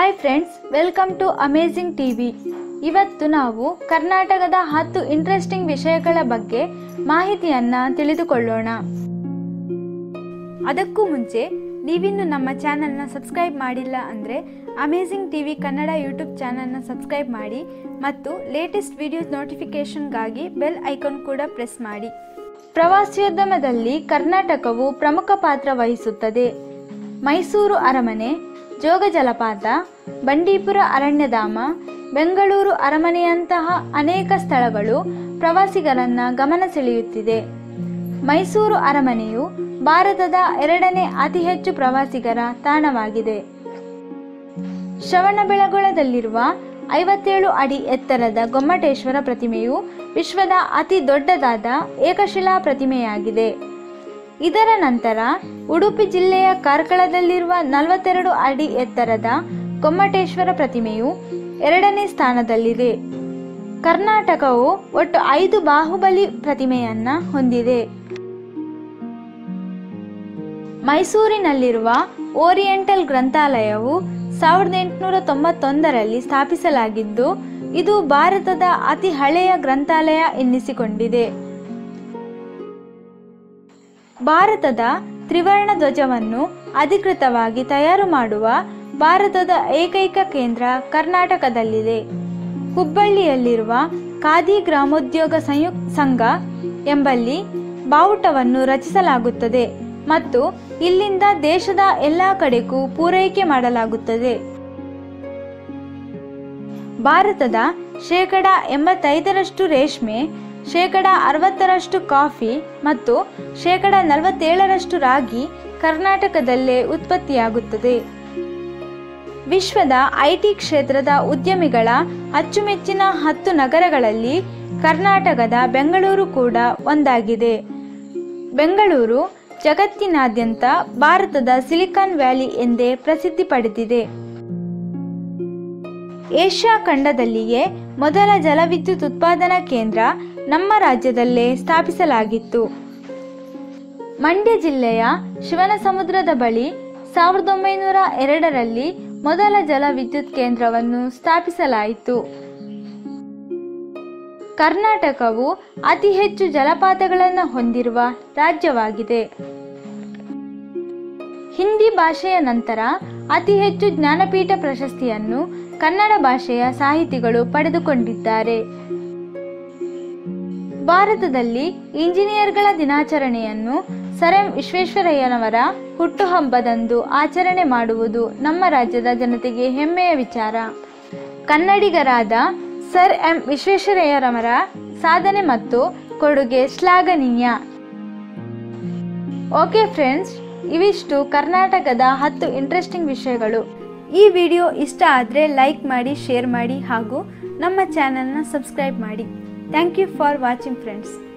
hi friends welcome to amazing TV ಇವತ್ತು ನಾವು ಕರ್ನಾಟಕದ ಹತ್ತು ಇಂಟ್ರೆಸ್ಟಿಂಗ್ ವಿಷಯಗಳ ಬಗ್ಗೆ ಮಾಹಿತಿಯನ್ನ ತಿಳಿದುಕೊಳ್ಳೋಣ ಅದಕ್ಕೂ ಮುಂಚೆ ನೀವಿನ್ನು ನಮ್ಮ ಚಾನಲ್ನ ಸಬ್ಸ್ಕ್ರೈಬ್ ಮಾಡಿಲ್ಲ ಅಂದರೆ ಅಮೇಜಿಂಗ್ ಟಿವಿ ಕನ್ನಡ ಯೂಟ್ಯೂಬ್ ಚಾನಲ್ನ ಸಬ್ಸ್ಕ್ರೈಬ್ ಮಾಡಿ ಮತ್ತು ಲೇಟೆಸ್ಟ್ ವಿಡಿಯೋಸ್ ನೋಟಿಫಿಕೇಷನ್ಗಾಗಿ ಬೆಲ್ ಐಕಾನ್ ಕೂಡ ಪ್ರೆಸ್ ಮಾಡಿ ಪ್ರವಾಸೋದ್ಯಮದಲ್ಲಿ ಕರ್ನಾಟಕವು ಪ್ರಮುಖ ಪಾತ್ರ ವಹಿಸುತ್ತದೆ ಮೈಸೂರು ಅರಮನೆ ಜೋಗ ಜಲಪಾತ ಬಂಡೀಪುರ ಅರಣ್ಯಧಾಮ ಬೆಂಗಳೂರು ಅರಮನೆಯಂತಹ ಅನೇಕ ಸ್ಥಳಗಳು ಪ್ರವಾಸಿಗರನ್ನ ಗಮನ ಸೆಳೆಯುತ್ತಿದೆ ಮೈಸೂರು ಅರಮನೆಯು ಭಾರತದ ಎರಡನೇ ಅತಿ ಹೆಚ್ಚು ಪ್ರವಾಸಿಗರ ತಾಣವಾಗಿದೆ ಶ್ರವಣಬೆಳಗೊಳದಲ್ಲಿರುವ ಐವತ್ತೇಳು ಅಡಿ ಎತ್ತರದ ಗೊಮ್ಮಟೇಶ್ವರ ಪ್ರತಿಮೆಯು ವಿಶ್ವದ ಅತಿ ದೊಡ್ಡದಾದ ಏಕಶಿಲಾ ಪ್ರತಿಮೆಯಾಗಿದೆ ಇದರ ನಂತರ ಉಡುಪಿ ಜಿಲ್ಲೆಯ ಕಾರ್ಕಳದಲ್ಲಿರುವ ನಲವತ್ತೆರಡು ಅಡಿ ಎತ್ತರದ ಗೊಮ್ಮಟೇಶ್ವರ ಪ್ರತಿಮೆಯು ಎರಡನೇ ಸ್ಥಾನದಲ್ಲಿದೆ ಕರ್ನಾಟಕವು ಒಟ್ಟು ಐದು ಬಾಹುಬಲಿ ಪ್ರತಿಮೆಯನ್ನ ಹೊಂದಿದೆ ಮೈಸೂರಿನಲ್ಲಿರುವ ಓರಿಯೆಂಟಲ್ ಗ್ರಂಥಾಲಯವು ಸಾವಿರದ ಎಂಟುನೂರ ತೊಂಬತ್ತೊಂದರಲ್ಲಿ ಸ್ಥಾಪಿಸಲಾಗಿದ್ದು ಇದು ಭಾರತದ ಅತಿ ಹಳೆಯ ಗ್ರಂಥಾಲಯ ಎನ್ನಿಸಿಕೊಂಡಿದೆ ಭಾರತದ ತ್ರಿವರ್ಣ ಧ್ವಜವನ್ನು ಅಧಿಕೃತವಾಗಿ ತಯಾರು ಮಾಡುವ ಭಾರತದ ಏಕೈಕ ಕೇಂದ್ರ ಕರ್ನಾಟಕದಲ್ಲಿದೆ ಹುಬ್ಬಳ್ಳಿಯಲ್ಲಿರುವ ಖಾದಿ ಗ್ರಾಮೋದ್ಯೋಗ ಸಂಯುಕ್ತ ಸಂಘ ಎಂಬಲ್ಲಿ ಬಾವುಟವನ್ನು ರಚಿಸಲಾಗುತ್ತದೆ ಮತ್ತು ಇಲ್ಲಿಂದ ದೇಶದ ಎಲ್ಲ ಕಡೆಗೂ ಪೂರೈಕೆ ಮಾಡಲಾಗುತ್ತದೆ ಭಾರತದ ಶೇಕಡ ಎಂಬತ್ತೈದರಷ್ಟು ರೇಷ್ಮೆ ಶೇಕಡ ಅರವತ್ತರಷ್ಟು ಕಾಫಿ ಮತ್ತು ಶೇಕಡ ನಲವತ್ತೇಳರಷ್ಟು ರಾಗಿ ಕರ್ನಾಟಕದಲ್ಲೇ ಉತ್ಪತ್ತಿಯಾಗುತ್ತದೆ ವಿಶ್ವದ ಐಟಿ ಕ್ಷೇತ್ರದ ಉದ್ಯಮಿಗಳ ಅಚ್ಚುಮೆಚ್ಚಿನ ಹತ್ತು ನಗರಗಳಲ್ಲಿ ಕರ್ನಾಟಕದ ಬೆಂಗಳೂರು ಕೂಡ ಒಂದಾಗಿದೆ ಬೆಂಗಳೂರು ಜಗತ್ತಿನಾದ್ಯಂತ ಭಾರತದ ಸಿಲಿಕಾನ್ ವ್ಯಾಲಿ ಎಂದೇ ಪ್ರಸಿದ್ಧಿ ಪಡೆದಿದೆ ಏಷ್ಯಾ ಖಂಡದಲ್ಲಿಯೇ ಮೊದಲ ಜಲವಿದ್ಯುತ್ ಉತ್ಪಾದನಾ ಕೇಂದ್ರ ನಮ್ಮ ರಾಜ್ಯದಲ್ಲೇ ಸ್ಥಾಪಿಸಲಾಗಿತ್ತು ಮಂಡ್ಯ ಜಿಲ್ಲೆಯ ಶಿವನಸಮುದ್ರದ ಬಳಿ ಸಾವಿರದ ಒಂಬೈನೂರ ಎರಡರಲ್ಲಿ ಮೊದಲ ಜಲವಿದ್ಯುತ್ ಕೇಂದ್ರವನ್ನು ಸ್ಥಾಪಿಸಲಾಯಿತು ಕರ್ನಾಟಕವು ಅತಿ ಹೆಚ್ಚು ಜಲಪಾತಗಳನ್ನು ಹೊಂದಿರುವ ರಾಜ್ಯವಾಗಿದೆ ಹಿಂದಿ ಭಾಷೆಯ ನಂತರ ಅತಿ ಹೆಚ್ಚು ಜ್ಞಾನಪೀಠ ಪ್ರಶಸ್ತಿಯನ್ನು ಕನ್ನಡ ಭಾಷೆಯ ಸಾಹಿತಿಗಳು ಪಡೆದುಕೊಂಡಿದ್ದಾರೆ ಭಾರತದಲ್ಲಿ ಇಂಜಿನಿಯರ್ಗಳ ದಿನಾಚರಣೆಯನ್ನು ಸರ್ ಎಂ ವಿಶ್ವೇಶ್ವರಯ್ಯನವರ ಹುಟ್ಟುಹಬ್ಬದಂದು ಆಚರಣೆ ಮಾಡುವುದು ನಮ್ಮ ರಾಜ್ಯದ ಜನತೆಗೆ ಹೆಮ್ಮೆಯ ವಿಚಾರ ಕನ್ನಡಿಗರಾದ ಸರ್ ಎಂ ವಿಶ್ವೇಶ್ವರಯ್ಯರವರ ಸಾಧನೆ ಮತ್ತು ಕೊಡುಗೆ ಶ್ಲಾಘನೀಯ ಓಕೆ ಫ್ರೆಂಡ್ಸ್ ಇವಿಷ್ಟು ಕರ್ನಾಟಕದ ಹತ್ತು ಇಂಟ್ರೆಸ್ಟಿಂಗ್ ವಿಷಯಗಳು ಈ ವಿಡಿಯೋ ಇಷ್ಟ ಆದರೆ ಲೈಕ್ ಮಾಡಿ ಶೇರ್ ಮಾಡಿ ಹಾಗೂ ನಮ್ಮ ಚಾನಲ್ನ ಸಬ್ಸ್ಕ್ರೈಬ್ ಮಾಡಿ thank you for watching friends